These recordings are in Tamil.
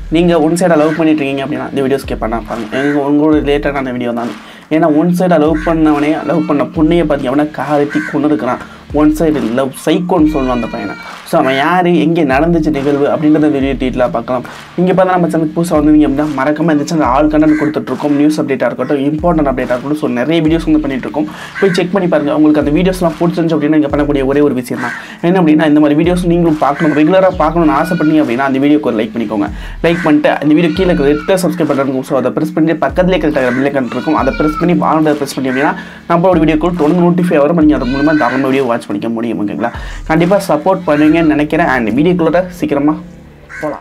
நீங்கள் ஒன் சைடாக லவ் பண்ணிட்டு இருக்கீங்க அப்படின்னா இந்த வீடியோ ஸ்கிப் பண்ணா பாருங்க எங்கள் உங்களோட ரிலேட்டடான வீடியோ தான் ஏன்னா ஒன் சைடாக லவ் பண்ணவனே லவ் பண்ண பொண்ணையை பார்த்தீங்க அப்படின்னா காரத்தி கொண்டு இருக்கிறான் ஒன் சைடு லவ் சைக்கோன்னு சொல்லுவான் அந்த பையனை ஸோ அவன் யார் எங்கே நடந்துச்சு நிகழ்வு அப்படின்றத வீடியோ டீட்டெயிலாக பார்க்கலாம் இங்கே பார்த்தா நம்ம சேனலுக்கு புதுசாக வந்தீங்க அப்படின்னா மறக்காம இந்த சேனல் ஆல் கண்டென்ட் கொடுத்துட்ருக்கோம் நியூஸ் அப்டேட்டாக இருக்கட்டும் இம்பார்ட்டன்ட் அப்டேட்டாக இருக்கட்டும் ஸோ நிறைய வீடியோஸ் வந்து பண்ணிட்டு இருக்கோம் போய் செக் பண்ணி பாருங்க உங்களுக்கு அந்த வீடியோஸ்லாம் பிடிச்சிருந்துச்சு அப்படின்னா இங்கே பண்ணக்கூடிய ஒரே ஒரு விஷயம் தான் என்ன அப்படின்னா இந்த மாதிரி வீடியோஸ் நீங்களும் பார்க்கணும் ரெகுலராக பார்க்கணும்னு ஆசைப்பட்டீங்க அப்படின்னா அந்த வீடியோக்கு ஒரு லைக் பண்ணிக்கோங்க லைக் பண்ணிட்டு அந்த வீடியோ கீழே ரெட் கலர் சப்ஸ்கிரைப் பண்ணுறதுக்கும் ஸோ அதை ப்ரெஸ் பண்ணி பக்கத்துலேயே கரெக்டாக பில்லைக்கன் இருக்கும் அதை ப்ரெஸ் பண்ணி வாங்க ப்ரெஸ் பண்ணி அப்படின்னா நம்மளோட வீடியோக்கு தொடர்ந்து நோட்டிஃபை வரும் நீங்கள் அது மூலமாக தாராளமாக வீடியோ வாட்ச் பண்ணிக்க முடியும் ஓகேங்களா கண்டிப்பாக சப்போர்ட் பண்ணுவீங்கன்னு நினைக்கிறேன் அண்ட் வீடியோக்குள்ளே சீக்கிரமாக போகலாம்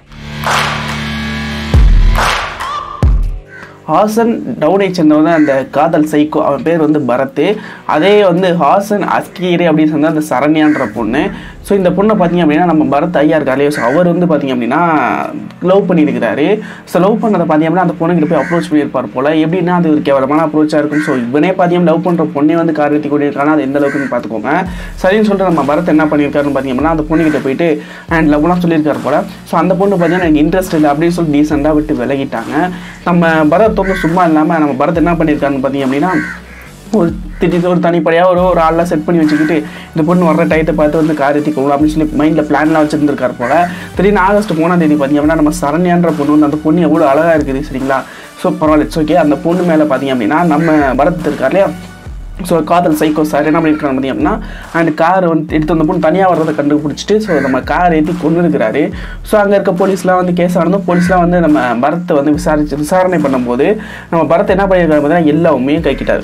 ஹாசன் டவுனை சேர்ந்தவன் தான் அந்த காதல் சைக்கோ அவன் பேர் வந்து பரத் அதே வந்து ஹாசன் அஸ்கீரி அப்படின்னு சொன்னால் அந்த சரண்யான்ற பொண்ணு ஸோ இந்த பொண்ணை பார்த்தீங்க அப்படின்னா நம்ம பரத் ஐயா இருக்காரு ஸோ அவர் வந்து பார்த்தீங்க அப்படின்னா லவ் பண்ணியிருக்கிறாரு ஸோ லவ் பண்ணதை பார்த்தீங்க அப்படின்னா அந்த பொண்ணுகிட்ட போய் அப்ரோச் பண்ணியிருப்பார் போல் எப்படின்னா அது ஒரு கேவலமான அப்ரோச்சாக இருக்கும் ஸோ இவனே பார்த்தீங்கன்னா லவ் பண்ணுற பொண்ணே வந்து காரியத்தை கொண்டிருக்கானா அது எந்த அளவுக்குன்னு பார்த்துக்கோங்க சரின்னு சொல்லிட்டு நம்ம பரத் என்ன பண்ணியிருக்காருன்னு பார்த்தீங்க அப்படின்னா அந்த பொண்ணுகிட்ட போயிட்டு அண்ட் லவ்லாம் சொல்லியிருக்காரு போல் ஸோ அந்த பொண்ணு பார்த்தீங்கன்னா எனக்கு இன்ட்ரெஸ்ட் இல்லை அப்படின்னு சொல்லி டீசெண்டாக விட்டு விலகிட்டாங்க நம்ம பரத் வந்து சும்மா இல்லாமல் நம்ம பரத் என்ன பண்ணியிருக்காருன்னு பார்த்தீங்க அப்படின்னா ஒரு திடீர்னு ஒரு தனிப்படையாக ஒரு ஒரு ஆள்லாம் செட் பண்ணி வச்சுக்கிட்டு இந்த பொண்ணு வர்ற டயத்தை பார்த்து வந்து காரியத்தை கொள்ளலாம் அப்படின்னு சொல்லி மைண்டில் பிளான்லாம் வச்சுருந்துருக்காரு போல திடீர்னு ஆகஸ்ட் மூணாம் தேதி பார்த்தீங்க அப்படின்னா நம்ம சரண்யான்ற பொண்ணு வந்து அந்த பொண்ணு எவ்வளோ அழகாக இருக்குது சரிங்களா ஸோ பரவாயில்ல இட்ஸ் ஓகே அந்த பொண்ணு மேலே பார்த்தீங்க அப்படின்னா நம்ம பரத் இருக்கார் இல்லையா ஸோ காதல் சைக்கோ சார் என்ன பண்ணியிருக்காங்க பார்த்தீங்க அப்படின்னா அண்ட் கார் வந்து எடுத்து வந்த பொண்ணு தனியாக வர்றதை கண்டுபிடிச்சிட்டு ஸோ நம்ம கார் ஏற்றி கொண்டு இருக்கிறாரு ஸோ அங்கே இருக்க போலீஸ்லாம் வந்து கேஸ் ஆனதும் போலீஸ்லாம் வந்து நம்ம பரத்தை வந்து விசாரிச்சு விசாரணை பண்ணும்போது நம்ம பரத் என்ன பண்ணியிருக்காரு பார்த்தீங்கன்னா எல்லாமே கைக்கிட்டாரு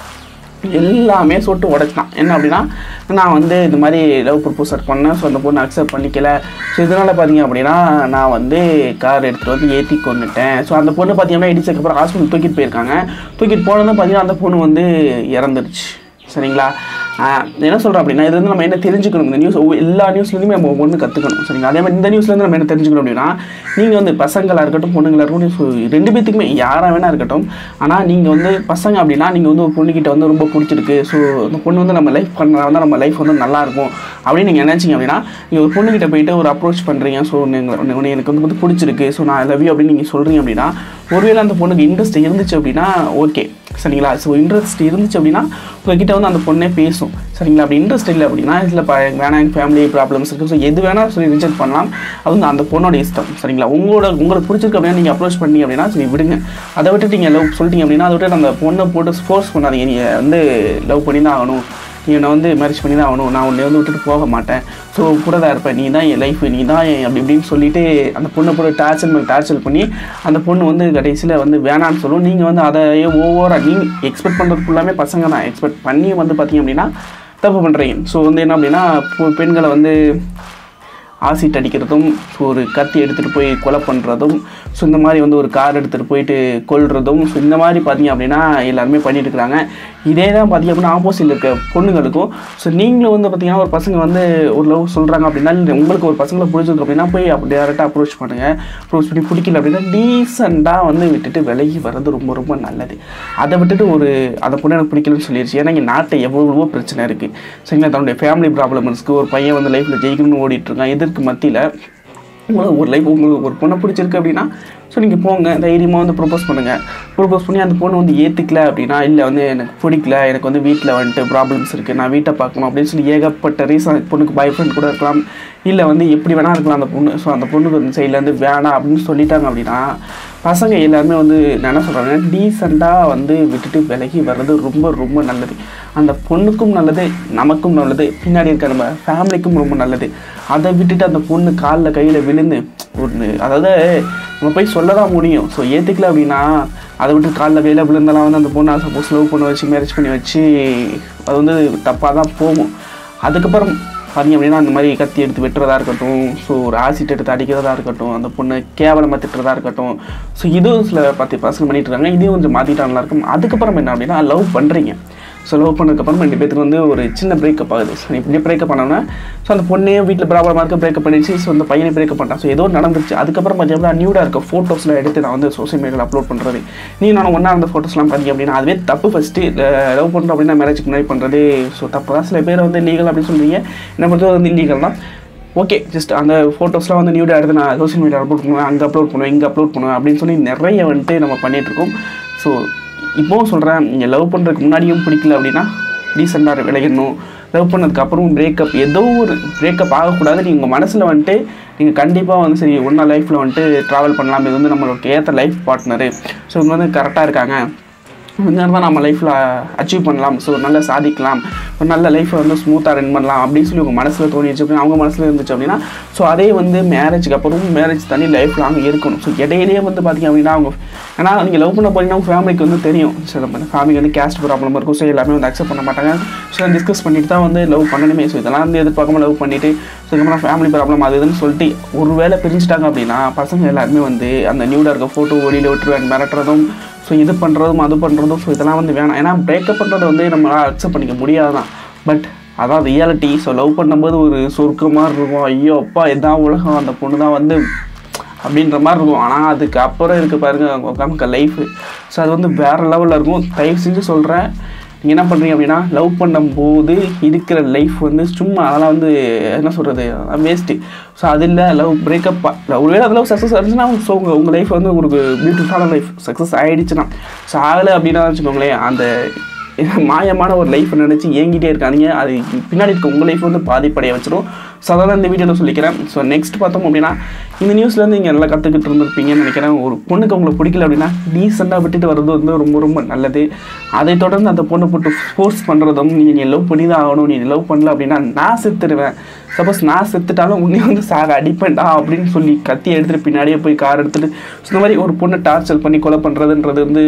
எல்லாமே சொட்டு உடைச்சிட்டான் என்ன அப்படின்னா நான் வந்து இந்த மாதிரி லவ் ப்ரப்போசர் பண்ணேன் ஸோ அந்த பொண்ணு அக்செப்ட் பண்ணிக்கல ஸோ இதனால் பார்த்தீங்க அப்படின்னா நான் வந்து கார் எடுத்துகிட்டு வந்து ஏற்றி கொண்டுட்டேன் ஸோ அந்த பொண்ணு பார்த்தீங்கன்னா இடிச்சதுக்கப்புறம் ஹாஸ்பிட்டல் தூக்கிட்டு போயிருக்காங்க தூக்கிட்டு போனதும் பார்த்தீங்கன்னா அந்த பொண்ணு வந்து இறந்துருச்சு சரிங்களா ஆஹ் என்ன சொல்கிறேன் அப்படின்னா இது வந்து நம்ம என்ன தெரிஞ்சுக்கணும் இந்த நியூஸ் எல்லா நியூஸ்லேருந்துமே நம்ம ஒன்று கற்றுக்கணும் சரிங்களா அதே மாதிரி இந்த நியூஸ்லேருந்து நம்ம என்ன தெரிஞ்சுக்கணும் அப்படின்னா நீங்கள் வந்து பசங்களாக இருக்கட்டும் பொண்ணுங்களாக இருக்கட்டும் so ரெண்டு பேத்துக்குமே யாராக வேணா இருக்கட்டும் ஆனால் நீங்கள் வந்து பசங்க அப்படின்னா நீங்கள் வந்து ஒரு பொண்ணுக்கிட்ட வந்து ரொம்ப பிடிச்சிருக்கு ஸோ அந்த பொண்ணு வந்து நம்ம லைஃப் பண்ணுறா வந்து நம்ம லைஃப் வந்து நல்லா இருக்கும் அப்படின்னு நீங்கள் நினச்சிங்க அப்படின்னா நீங்கள் ஒரு பொண்ணுக்கிட்ட போயிட்டு ஒரு அப்ரோச் பண்ணுறீங்க ஸோ நீங்கள் எனக்கு வந்து வந்து பிடிச்சிருக்கு ஸோ நான் லவ் யூ அப்படின்னு நீங்கள் சொல்கிறீங்க அப்படின்னா ஒருவேளை அந்த பொண்ணுக்கு இன்ட்ரெஸ்ட் இருந்துச்சு அப்படின்னா ஓகே சரிங்களா ஸோ இன்ட்ரெஸ்ட் இருந்துச்சு அப்படின்னா உங்ககிட்ட வந்து அந்த பொண்ணே பேசும் சரிங்களா அப்படி இன்ட்ரெஸ்ட் இல்லை அப்படின்னா இதில் ப வேணாம் எனக்கு ஃபேமிலி ப்ராப்ளம்ஸ் இருக்குது ஸோ எது வேணால் சொல்லி ரிஜெக்ட் பண்ணலாம் அது வந்து அந்த பொண்ணோட இஷ்டம் சரிங்களா உங்களோட உங்களுக்கு பிடிச்சிருக்கு அப்படின்னா நீங்கள் அப்ரோச் பண்ணீங்க அப்படின்னா சரி விடுங்க அதை விட்டு நீங்கள் லவ் சொல்லிட்டீங்க அப்படின்னா அதை விட்டு அந்த பொண்ணை போட்டு ஃபோர்ஸ் பண்ணாதீங்க நீங்கள் வந்து லவ் பண்ணி தான் ஆகணும் நீ என்னை வந்து மேரேஜ் பண்ணி தான் ஆகணும் நான் உன்னை வந்து விட்டுட்டு போக மாட்டேன் ஸோ கூட தான் இருப்பேன் நீ தான் என் லைஃப் நீ தான் என் அப்படி இப்படின்னு சொல்லிட்டு அந்த பொண்ணை போட்டு டார்ச்சர் பண்ணி டார்ச்சர் பண்ணி அந்த பொண்ணு வந்து கடைசியில் வந்து வேணான்னு சொல்லும் நீங்கள் வந்து அதை ஓவராக நீங்கள் எக்ஸ்பெக்ட் பண்ணுறது ஃபுல்லாமே பசங்க தான் எக்ஸ்பெக்ட் பண்ணி வந்து பார்த்தீங்க அப்படின்னா தப்பு பண்ணுறீங்க ஸோ வந்து என்ன அப்படின்னா பொ- பெண்களை வந்து ஆசிட் அடிக்கிறதும் ஸோ ஒரு கத்தி எடுத்துகிட்டு போய் கொலை பண்ணுறதும் ஸோ இந்த மாதிரி வந்து ஒரு கார் எடுத்துகிட்டு போயிட்டு கொல்றதும் ஸோ இந்த மாதிரி பார்த்தீங்க அப்படின்னா எல்லாருமே பண்ணிட்டு இருக்கிறாங்க இதே தான் பார்த்தீங்க அப்படின்னா ஆப்போசிட்டில் இருக்க பொண்ணுங்களுக்கும் ஸோ நீங்களும் வந்து பார்த்தீங்கன்னா ஒரு பசங்க வந்து ஒரு லவ் சொல்கிறாங்க அப்படின்னா இல்லை உங்களுக்கு ஒரு பசங்களை பிடிச்சிருக்கு அப்படின்னா போய் அப்படி டேரெக்டாக அப்ரோச் பண்ணுங்கள் அப்ரோச் பண்ணி பிடிக்கல அப்படின்னா டீசெண்டாக வந்து விட்டுட்டு விலகி வர்றது ரொம்ப ரொம்ப நல்லது அதை விட்டுட்டு ஒரு அந்த பொண்ணு எனக்கு பிடிக்கலன்னு சொல்லிடுச்சு ஏன்னா இங்கே நாட்டை எவ்வளவோ பிரச்சனை இருக்குது சரிங்களா தன்னுடைய ஃபேமிலி ப்ராப்ளம்ஸ்க்கு ஒரு பையன் வந்து லைஃப்பில் ஜெயிக்கணும்னு ஓடிட்டு இருக்கான் இதற்கு மத்தியில் உங்களுக்கு ஒரு லைஃப் உங்களுக்கு ஒரு பொண்ணை பிடிச்சிருக்கு அப்படின்னா ஸோ நீங்கள் போங்க தைரியமாக வந்து ப்ரொப்போஸ் பண்ணுங்கள் ப்ரொப்போஸ் பண்ணி அந்த பொண்ணு வந்து ஏற்றுக்கல அப்படின்னா இல்லை வந்து எனக்கு பிடிக்கல எனக்கு வந்து வீட்டில் வந்துட்டு ப்ராப்ளம்ஸ் இருக்குது நான் வீட்டை பார்க்கணும் அப்படின்னு சொல்லி ஏகப்பட்ட ரீசன் பொண்ணுக்கு பாய் ஃப்ரெண்ட் கூட இருக்கலாம் இல்லை வந்து எப்படி வேணால் இருக்கலாம் அந்த பொண்ணு ஸோ அந்த பொண்ணுக்கு வந்து சைட்லேருந்து வேணாம் அப்படின்னு சொல்லிட்டாங்க அப்படின்னா பசங்க எல்லாருமே வந்து நான் என்ன சொல்கிறாங்க டீசெண்டாக வந்து விட்டுட்டு விலகி வர்றது ரொம்ப ரொம்ப நல்லது அந்த பொண்ணுக்கும் நல்லது நமக்கும் நல்லது பின்னாடி இருக்க நம்ம ஃபேமிலிக்கும் ரொம்ப நல்லது அதை விட்டுட்டு அந்த பொண்ணு காலில் கையில் விழுந்து ஒன்று அதாவது நம்ம போய் சொல்ல தான் முடியும் ஸோ ஏற்றுக்கல அப்படின்னா அதை விட்டு காலில் கையில் விழுந்தெல்லாம் வந்து அந்த பொண்ணை சப்போஸ் லவ் பண்ண வச்சு மேரேஜ் பண்ணி வச்சு அது வந்து தப்பாக தான் போகும் அதுக்கப்புறம் பார்த்தீங்க அப்படின்னா அந்த மாதிரி கத்தி எடுத்து வெட்டுறதா இருக்கட்டும் ஸோ ஒரு ஆசிட் எடுத்து அடிக்கிறதா இருக்கட்டும் அந்த பொண்ணை கேவலமாக திட்டுறதா இருக்கட்டும் ஸோ இதுவும் சில பத்து பசங்க பண்ணிட்டு இருக்காங்க இதையும் கொஞ்சம் மாற்றிட்டா நல்லா இருக்கும் அதுக்கப்புறம் என்ன அப்படின்னா லவ் பண்ணுறீங்க ஸோ லவ் பண்ணதுக்கப்புறம் ரெண்டு பேத்துக்கு வந்து ஒரு சின்ன பிரேக்கப் ஆகுது ஸோ இப்படியே பிரேக்கப் பண்ணோன்னா ஸோ அந்த பொண்ணே வீட்டில் ப்ராப்ளமாக இருக்க பிரேக்கப் பண்ணிச்சு ஸோ அந்த பையனை பிரேக்கப் பண்ணிட்டான் ஸோ ஏதோ நடந்துச்சு அதுக்கப்புறம் பார்த்தீங்கன்னா நியூடாக இருக்க ஃபோட்டோஸ்லாம் எடுத்து நான் வந்து சோஷியல் மீடியாவில் அப்லோட் பண்ணுறது நீ நான் ஒன்றா இருந்த ஃபோட்டோஸ்லாம் பார்த்தீங்க அப்படின்னா அதுவே தப்பு ஃபஸ்ட்டு லவ் பண்ணுறோம் அப்படின்னா மேரேஜ்க்கு முன்னாடி பண்ணுறது ஸோ தப்பு தான் சில பேர் வந்து லீகல் அப்படின்னு சொல்கிறீங்க என்ன பொறுத்தவரை வந்து இல்லீகல் தான் ஓகே ஜஸ்ட் அந்த ஃபோட்டோஸ்லாம் வந்து நியூடாக எடுத்து நான் சோஷியல் மீடியா அப்லோட் பண்ணுவேன் அங்கே அப்லோட் பண்ணுவேன் இங்கே அப்லோட் பண்ணுவேன் அப்படின்னு சொல்லி நிறைய வந்துட்டு நம்ம பண்ணிகிட்ருக்கோம் ஸோ இப்போவும் சொல்கிறேன் நீங்கள் லவ் பண்ணுறதுக்கு முன்னாடியும் பிடிக்கல அப்படின்னா ரீசெண்டாக விளையணும் லவ் பண்ணதுக்கு அப்புறம் பிரேக்கப் ஏதோ ஒரு பிரேக்கப் ஆகக்கூடாது நீங்கள் உங்கள் மனசில் வந்துட்டு நீங்கள் கண்டிப்பாக வந்து சரி ஒன்றா லைஃப்பில் வந்துட்டு ட்ராவல் பண்ணலாம் இது வந்து நம்மளுக்கு ஏற்ற லைஃப் பார்ட்னரு ஸோ இவங்க வந்து கரெக்டாக இருக்காங்க இந்த தான் நம்ம லைஃப்பில் அச்சீவ் பண்ணலாம் ஸோ நல்லா சாதிக்கலாம் ஒரு நல்ல லைஃப்பை வந்து ஸ்மூத்தாக ரன் பண்ணலாம் அப்படின்னு சொல்லி உங்கள் மனசில் தோணிச்சு அப்படின்னா அவங்க மனசில் இருந்துச்சு அப்படின்னா ஸோ அதே வந்து மேரேஜுக்கு அப்புறம் மேரேஜ் தனி லைஃப் லாங் இருக்கணும் ஸோ இடையிலேயே வந்து பார்த்திங்க அப்படின்னா அவங்க ஏன்னா நீங்கள் லவ் பண்ண போறீங்கன்னா உங்கள் ஃபேமிலிக்கு வந்து தெரியும் ஸோ நம்ம ஃபேமிலிக்கு வந்து கேஸ்ட் ப்ராப்ளம் இருக்கும் ஸோ எல்லாமே வந்து அக்செப்ட் பண்ண மாட்டாங்க ஸோ டிஸ்கஸ் பண்ணிட்டு தான் வந்து லவ் பண்ணணுமே ஸோ இதெல்லாம் வந்து எதிர்பார்க்காம லவ் பண்ணிவிட்டு ஸோ இதுக்கப்புறம் ஃபேமிலி ப்ராப்ளம் அது இதுன்னு சொல்லிட்டு ஒரு வேளை பிரிஞ்சுட்டாங்க அப்படின்னா பசங்க எல்லாருமே வந்து அந்த நியூடாக இருக்க ஃபோட்டோ வெளியில் விட்டுருவேன் மிரட்டுறதும் ஸோ இது பண்ணுறதும் அது பண்ணுறதும் ஸோ இதெல்லாம் வந்து வேணாம் ஏன்னா பிரேக்கப் பண்ணுறது வந்து நம்மளால் அக்செப்ட் பண்ணிக்க முடியாது தான் பட் அதான் ரியாலிட்டி ஸோ லவ் பண்ணும்போது ஒரு சொர்க்கமாக இருக்கும் ஐயோ அப்பா இதான் உலகம் அந்த பொண்ணு தான் வந்து அப்படின்ற மாதிரி இருக்கும் ஆனால் அதுக்கு அப்புறம் இருக்க பாருங்க நமக்கு லைஃபு ஸோ அது வந்து வேறு லெவலில் இருக்கும் தயவு செஞ்சு சொல்கிறேன் நீங்கள் என்ன பண்ணுறீங்க அப்படின்னா லவ் பண்ணும்போது இருக்கிற லைஃப் வந்து சும்மா அதெல்லாம் வந்து என்ன சொல்கிறது வேஸ்ட்டு ஸோ அது இல்லை லவ் பிரேக்கப் ஒருவேளை அது லவ் சக்ஸஸ் ஆகிடுச்சுன்னா ஸோ உங்கள் உங்கள் லைஃப் வந்து உங்களுக்கு பியூட்டிஃபுல்லான லைஃப் சக்ஸஸ் ஆகிடுச்சுன்னா ஸோ ஆகலை அப்படின்னா வச்சுக்கோங்களேன் அந்த மாயமான ஒரு லைஃப் நினச்சி ஏங்கிட்டே இருக்காதீங்க அது பின்னாடி இருக்க உங்கள் லைஃப் வந்து பாதிப்படைய வச்சிடும் ஸோ அதான் இந்த வீடியோவில் சொல்லிக்கிறேன் ஸோ நெக்ஸ்ட் பார்த்தோம் அப்படின்னா இந்த நியூஸ்லேருந்து நீங்கள் நல்லா கற்றுக்கிட்டு இருந்திருப்பீங்கன்னு நினைக்கிறேன் ஒரு பொண்ணுக்கு உங்களுக்கு பிடிக்கல அப்படின்னா டீசெண்டாக விட்டுட்டு வர்றது வந்து ரொம்ப ரொம்ப நல்லது அதை தொடர்ந்து அந்த பொண்ணை போட்டு ஃபோர்ஸ் பண்ணுறதும் நீ நீ லவ் பண்ணி தான் ஆகணும் நீ லவ் பண்ணல அப்படின்னா நான் செத்துடுவேன் சப்போஸ் நான் செத்துட்டாலும் உன்னை வந்து சாக அடிப்பேன்டா அப்படின்னு சொல்லி கத்தி எடுத்துகிட்டு பின்னாடியே போய் கார் எடுத்துகிட்டு ஸோ இந்த மாதிரி ஒரு பொண்ணை டார்ச்சர் பண்ணி கொலை பண்ணுறதுன்றது வந்து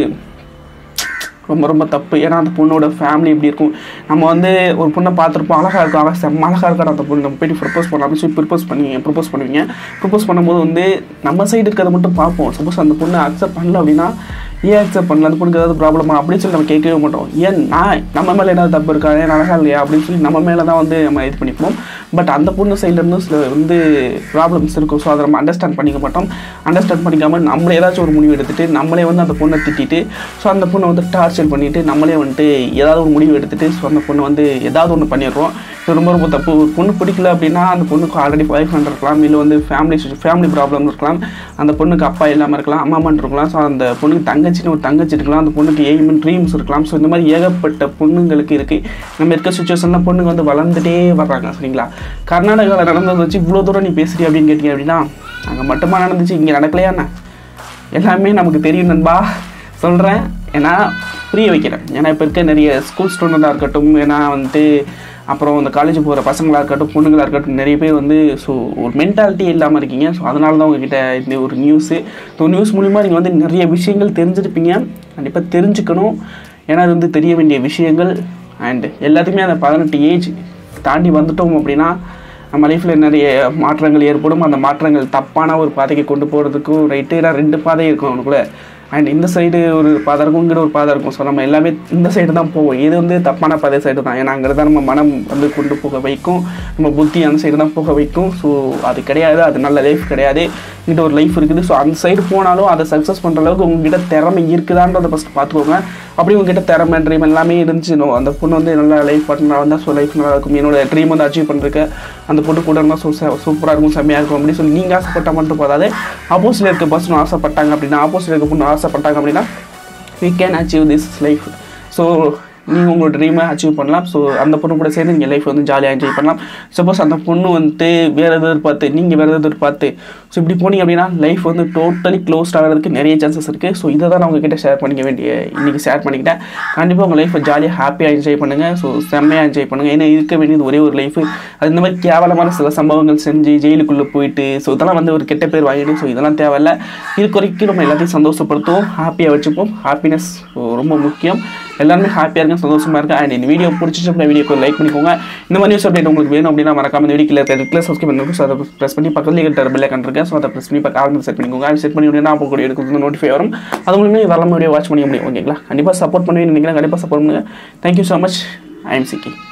ரொம்ப ரொம்ப தப்பு ஏன்னா அந்த பொண்ணோட ஃபேமிலி எப்படி இருக்கும் நம்ம வந்து ஒரு பொண்ணை பார்த்துருப்போம் அழகாக இருக்கும் அழகாக செம்ம அழகாக இருக்காது அந்த பொண்ணு நம்ம போயிட்டு ப்ரப்போஸ் பண்ணலாம் அப்படின்னு சொல்லி ப்ரப்போஸ் பண்ணுவீங்க ப்ரப்போஸ் பண்ணுவீங்க ப்ரப்போஸ் பண்ணும்போது வந்து நம்ம சைடு இருக்கிறத மட்டும் பார்ப்போம் சப்போஸ் அந்த பொண்ணு அக்செப்ட் பண்ணல அப்படின்னா ஏன் அக்செப்ட் பண்ணல அந்த பொண்ணுக்கு ஏதாவது ப்ராப்ளமா அப்படின்னு சொல்லி நம்ம கேட்கவே மாட்டோம் ஏன் நான் நம்ம மேலே ஏதாவது தப்பு இருக்கா ஏன் அழகா இல்லையா அப்படின்னு சொல்லி நம்ம மேலே தான் வந்து நம்ம இது பண்ணிப்போம் பட் அந்த பொண்ணு சைட்லேருந்து சில வந்து ப்ராப்ளம்ஸ் இருக்கும் ஸோ அதை நம்ம அண்டர்ஸ்டாண்ட் பண்ணிக்க மாட்டோம் அண்டர்ஸ்டாண்ட் பண்ணிக்காமல் நம்மளே ஏதாச்சும் ஒரு முடிவு எடுத்துட்டு நம்மளே வந்து அந்த பொண்ணை திட்டிட்டு ஸோ அந்த பொண்ணை வந்து டார்ச்சர் பண்ணிவிட்டு நம்மளே வந்துட்டு ஏதாவது ஒரு முடிவு எடுத்துட்டு ஸோ அந்த பொண்ணை வந்து ஏதாவது ஒன்று பண்ணிடுறோம் இது ரொம்ப ரொம்ப தப்பு ஒரு பொண்ணு பிடிக்கல அப்படின்னா அந்த பொண்ணுக்கு ஆல்ரெடி ஒய்ஃப் ஹண்ட் இருக்கலாம் இல்லை வந்து ஃபேமிலி ஃபேமிலி ப்ராப்ளம் இருக்கலாம் அந்த பொண்ணுக்கு அப்பா இல்லாமல் இருக்கலாம் அம்மா அம்மான் இருக்கலாம் ஸோ அந்த பொண்ணுக்கு தங்கச்சின்னு ஒரு தங்கச்சி இருக்கலாம் அந்த பொண்ணுக்கு எய்ம் ட்ரீம்ஸ் இருக்கலாம் ஸோ இந்த மாதிரி ஏகப்பட்ட பொண்ணுங்களுக்கு இருக்குது நம்ம இருக்க சுச்சுவேஷனில் பொண்ணுங்க வந்து வளர்ந்துட்டே வர்றாங்க சரிங்களா கர்நாடகாவில் நடந்ததை வச்சு இவ்வளோ தூரம் நீ பேசுறீ அப்படின்னு கேட்டீங்க அப்படின்னா அங்கே மட்டுமா நடந்துச்சு இங்கே நடக்கலையா என்ன எல்லாமே நமக்கு தெரியும் நண்பா சொல்கிறேன் ஏன்னா புரிய வைக்கிறேன் ஏன்னா இப்போ இருக்க நிறைய ஸ்கூல் ஸ்டூடெண்ட்டாக இருக்கட்டும் ஏன்னா வந்துட்டு அப்புறம் இந்த காலேஜ் போகிற பசங்களாக இருக்கட்டும் பொண்ணுங்களாக இருக்கட்டும் நிறைய பேர் வந்து ஸோ ஒரு மென்டாலிட்டி இல்லாமல் இருக்கீங்க ஸோ அதனால தான் உங்ககிட்ட இந்த ஒரு நியூஸு ஸோ நியூஸ் மூலிமா நீங்கள் வந்து நிறைய விஷயங்கள் தெரிஞ்சிருப்பீங்க கண்டிப்பாக தெரிஞ்சுக்கணும் ஏன்னா அது வந்து தெரிய வேண்டிய விஷயங்கள் அண்ட் எல்லாத்துக்குமே அந்த பதினெட்டு ஏஜ் தாண்டி வந்துட்டோம் அப்படின்னா நம்ம லைஃப்பில் நிறைய மாற்றங்கள் ஏற்படும் அந்த மாற்றங்கள் தப்பான ஒரு பாதைக்கு கொண்டு போகிறதுக்கும் ரைட்டு ஏன்னா ரெண்டு பாதை இருக்கும் அவனுக்குள்ள அண்ட் இந்த சைடு ஒரு பாதை இருக்கும் இங்கிட்ட ஒரு பாதை இருக்கும் ஸோ நம்ம எல்லாமே இந்த சைடு தான் போவோம் இது வந்து தப்பான பாதை சைடு தான் ஏன்னா அங்கே தான் நம்ம மனம் வந்து கொண்டு போக வைக்கும் நம்ம புத்தி அந்த சைடு தான் போக வைக்கும் ஸோ அது கிடையாது அது நல்ல லைஃப் கிடையாது இங்கிட்ட ஒரு லைஃப் இருக்குது ஸோ அந்த சைடு போனாலும் அதை சக்ஸஸ் பண்ணுற அளவுக்கு உங்ககிட்ட திறமை இருக்குதான்றதை ஃபஸ்ட் பார்த்துக்கோங்க அப்படி உங்ககிட்ட திறமை ட்ரீம் எல்லாமே இருந்துச்சுனோ அந்த பொண்ணு வந்து நல்லா லைஃப் பார்ட்னராக வந்தால் ஸோ லைஃப் நல்லா இருக்கும் என்னோட ட்ரீம் வந்து அச்சீவ் பண்ணுறதுக்கு அந்த பொண்ணு கூட இருந்தால் ஸோ சூப்பராக இருக்கும் செம்மையாக இருக்கும் அப்படின்னு சொல்லி நீங்கள் ஆசைப்பட்டால் மட்டும் போதாது ஆப்போசிட்டில் இருக்க பர்சன் ஆசைப்பட்டாங்க அப்படின்னா ஆப்போசிட்டில் இருக்க பொண்ணு ஆசைப்பட்டாங்க அப்படின்னா we can achieve this life so நீங்கள் உங்களோட ட்ரீமை அச்சீவ் பண்ணலாம் ஸோ அந்த பொண்ணு கூட சேர்ந்து நீங்கள் லைஃப் வந்து ஜாலியாக என்ஜாய் பண்ணலாம் சப்போஸ் அந்த பொண்ணு வந்துட்டு வேறு எதாவது எதிர்பார்த்து நீங்கள் வேறு எதாவது எதிர்பார்த்து ஸோ இப்படி போனீங்க அப்படின்னா லைஃப் வந்து டோட்டலி க்ளோஸ்ட் ஆகிறதுக்கு நிறைய சான்சஸ் இருக்குது ஸோ இதை தான் நான் உங்ககிட்ட ஷேர் பண்ணிக்க வேண்டிய இன்றைக்கி ஷேர் பண்ணிக்கிட்டேன் கண்டிப்பாக உங்கள் லைஃப்பை ஜாலியாக ஹாப்பியாக என்ஜாய் பண்ணுங்கள் ஸோ செம்மையாக என்ஜாய் பண்ணுங்கள் ஏன்னா இருக்க வேண்டியது ஒரே ஒரு லைஃப் அது இந்த மாதிரி கேவலமான சில சம்பவங்கள் செஞ்சு ஜெயிலுக்குள்ளே போயிட்டு ஸோ இதெல்லாம் வந்து ஒரு கெட்ட பேர் வாங்கிடும் ஸோ இதெல்லாம் தேவையில்ல இருக்க வரைக்கும் நம்ம எல்லாத்தையும் சந்தோஷப்படுத்துவோம் ஹாப்பியாக வச்சுப்போம் ஹாப்பினஸ் ரொம்ப முக்கியம் எல்லாருமே ஹாப்பியாக இருங்க சந்தோஷமாக இருங்க அண்ட் இந்த வீடியோ பிடிச்சிச்சு அப்படின்னா வீடியோக்கு லைக் பண்ணிக்கோங்க இந்த மாதிரி நியூஸ் அப்டேட் உங்களுக்கு வேணும் அப்படின்னா மறக்காம இந்த வீடியோவில் இருக்க ரெட் சப்ஸ்கிரைப் பண்ணிருக்கும் ஸோ அதை ப்ரெஸ் பண்ணி பக்கத்தில் இருக்கிற பெல்லை கண்டிருக்கேன் ஸோ அதை ப்ரெஸ் பண்ணி பக்கம் ஆரம்பி செட் பண்ணிக்கோங்க அது செட் பண்ணி விட்டு அப்போ கூட எடுக்கிறது நோட்டிஃபை வரும் அது மூலமே வரலாம் வீடியோ வாட்ச் பண்ணி முடியும் ஓகேங்களா கண்டிப்பாக சப்போர்ட் பண்ணுவீங்கன்னு நினைக்கிறேன் கண்டிப்பாக சப்போர்ட் பண்ணுங்கள் thank you so much I am சிக்கி